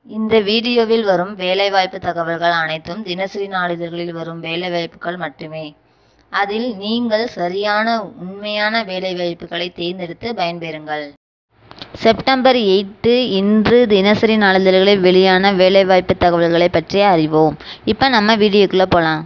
இந்த வீடியோவில் வரும் வேலைவாய்ப்பு தகவல்கள் அனைத்தும் தினசரி நாளிதழ்களில் வரும் வேலைவாய்ப்புகள் மட்டுமே அதில் நீங்கள் சரியான உண்மையான வேலைவாய்ப்புகளை தேர்ந்தெடுத்து பயன்பெறுங்கள் செப்டம்பர் எயிட்டு இன்று தினசரி நாளிதழ்களில் வெளியான வேலைவாய்ப்பு தகவல்களை பற்றி அறிவோம் இப்போ நம்ம வீடியோக்குள்ளே போகலாம்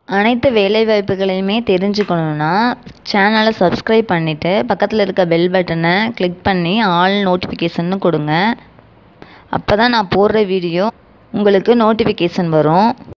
அனைத்து வேலைவாய்ப்புகளையுமே தெரிஞ்சுக்கணுன்னா சேனலை சப்ஸ்கிரைப் பண்ணிவிட்டு பக்கத்தில் இருக்க பெல் பட்டனை கிளிக் பண்ணி ஆல் நோட்டிஃபிகேஷன்னு கொடுங்க அப்போ தான் நான் போடுற வீடியோ உங்களுக்கு நோட்டிஃபிகேஷன் வரும்